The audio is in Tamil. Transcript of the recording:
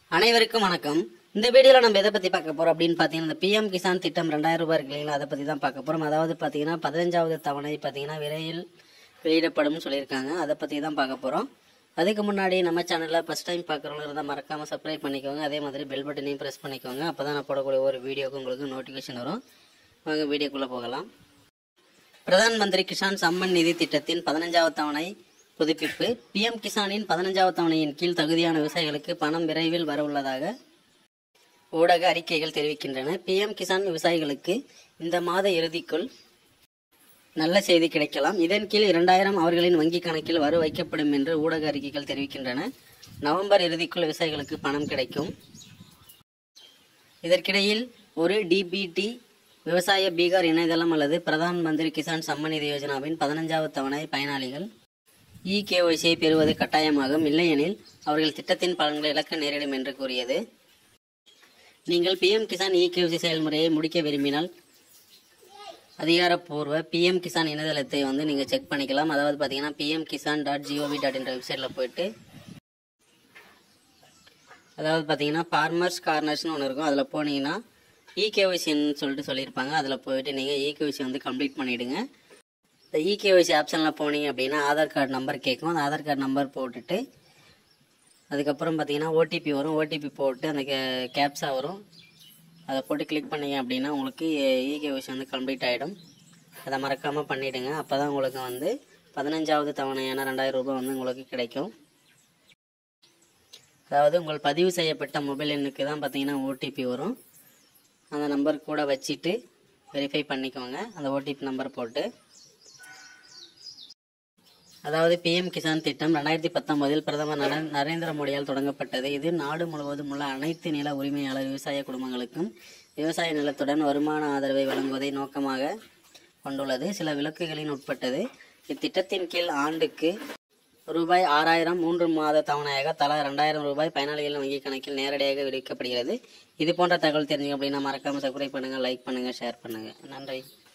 அனைவருக்கும் வணக்கம் இந்த வீடியோல நம்ம எதை பத்தி பார்க்க போறோம் அப்படின்னு பாத்தீங்கன்னா இந்த பிஎம் கிசான் திட்டம் ரெண்டாயிரம் ரூபாய் இருக்கு இல்லைங்களா அதை பத்தி தான் பார்க்க போறோம் அதாவது பாத்தீங்கன்னா பதினஞ்சாவது தவணை பாத்தீங்கன்னா விரைவில் வெளியிடப்படும் சொல்லியிருக்காங்க அதை பத்தி தான் பார்க்க போறோம் அதுக்கு முன்னாடி நம்ம சேனல்ல ஃபர்ஸ்ட் டைம் பார்க்குறவங்க இருந்தால் மறக்காம சப்ஸ்கிரைப் பண்ணிக்கோங்க அதே மாதிரி பெல் பட்டனையும் பிரஸ் பண்ணிக்கோங்க அப்பதான் நான் போடக்கூடிய ஒரு வீடியோக்கு உங்களுக்கு நோட்டிஃபிகேஷன் வரும் வாங்க வீடியோக்குள்ள போகலாம் பிரதான் மந்திரி கிசான் சம்மன் நிதி திட்டத்தின் பதினஞ்சாவது தவணை புதுப்பிப்பு பிஎம் கிசானின் பதினஞ்சாவது தவணையின் கீழ் தகுதியான விவசாயிகளுக்கு பணம் விரைவில் வர உள்ளதாக ஊடக அறிக்கைகள் தெரிவிக்கின்றன பிஎம் கிசான் விவசாயிகளுக்கு இந்த மாத இறுதிக்குள் நல்ல செய்தி கிடைக்கலாம் இதன் கீழ் இரண்டாயிரம் அவர்களின் வங்கி கணக்கில் வர வைக்கப்படும் என்று ஊடக அறிக்கைகள் தெரிவிக்கின்றன நவம்பர் இறுதிக்குள் விவசாயிகளுக்கு பணம் கிடைக்கும் இதற்கிடையில் ஒரு டிபிடி விவசாய பீகார் இணையதளம் அல்லது பிரதான் மந்திரி கிசான் சம்மன் நிதி யோஜனாவின் பதினஞ்சாவது தவணை பயனாளிகள் இ கேஒய்சியை பெறுவது கட்டாயமாகும் இல்லையெனில் அவர்கள் திட்டத்தின் பலன்களை இழக்க நேரிடும் என்று கூறியது நீங்கள் பிஎம் கிசான் இ கேஒய்சி செயல்முறையை முடிக்க விரும்பினால் அதிகாரப்பூர்வ பிஎம் கிசான் இணையதளத்தை வந்து நீங்கள் செக் பண்ணிக்கலாம் அதாவது பார்த்தீங்கன்னா PM Kisan dot G O V dot என்ற வெப்சைட்டில் போயிட்டு அதாவது பார்த்தீங்கன்னா ஃபார்மர்ஸ் கார்னர்ஸ்னு ஒன்று இருக்கும் அதில் போனீங்கன்னா இகேஒய்சின்னு சொல்லிட்டு சொல்லியிருப்பாங்க அதில் போயிட்டு நீங்கள் இகேஒய்சி வந்து கம்ப்ளீட் பண்ணிவிடுங்க இந்த இகேஒய்சி ஆப்ஷனில் போனீங்க அப்படின்னா ஆதார் கார்டு நம்பர் கேட்கும் அந்த ஆதார் கார்டு நம்பர் போட்டுட்டு அதுக்கப்புறம் பார்த்தீங்கன்னா ஓடிபி வரும் ஓடிபி போட்டு அந்த கே கேப்ஸா வரும் அதை போட்டு கிளிக் பண்ணீங்க அப்படின்னா உங்களுக்கு இகேஒய்சி வந்து கம்ப்ளீட் ஆகிடும் அதை மறக்காமல் பண்ணிவிடுங்க அப்போ தான் உங்களுக்கு வந்து பதினஞ்சாவது தவணையான ரெண்டாயிரம் ரூபாய் வந்து உங்களுக்கு கிடைக்கும் அதாவது உங்கள் பதிவு செய்யப்பட்ட மொபைல் எண்ணுக்கு தான் பார்த்தீங்கன்னா ஓடிபி வரும் அந்த நம்பர் கூட வச்சுட்டு வெரிஃபை பண்ணிக்கோங்க அந்த ஓடிபி நம்பர் போட்டு அதாவது பிஎம் கிசான் திட்டம் ரெண்டாயிரத்தி பத்தொன்பதில் பிரதமர் நர- நரேந்திர மோடியால் தொடங்கப்பட்டது இது நாடு முழுவதும் உள்ள அனைத்து நில உரிமையாளர் விவசாய குடும்பங்களுக்கும் விவசாய நிலத்துடன் வருமான ஆதரவை வழங்குவதை நோக்கமாக கொண்டுள்ளது சில விலக்குகளின் உட்பட்டது இத்திட்டத்தின் கீழ் ஆண்டுக்கு ரூபாய் ஆறாயிரம் மூன்று மாத தவணையாக தலா ரெண்டாயிரம் ரூபாய் பயனாளிகளின் வங்கி கணக்கில் நேரடியாக விடுவிக்கப்படுகிறது இது போன்ற தகவல் தெரிஞ்சுங்க அப்படின்னா மறக்காம சப்ஸ்கிரைப் பண்ணுங்க லைக் பண்ணுங்க ஷேர் பண்ணுங்க நன்றி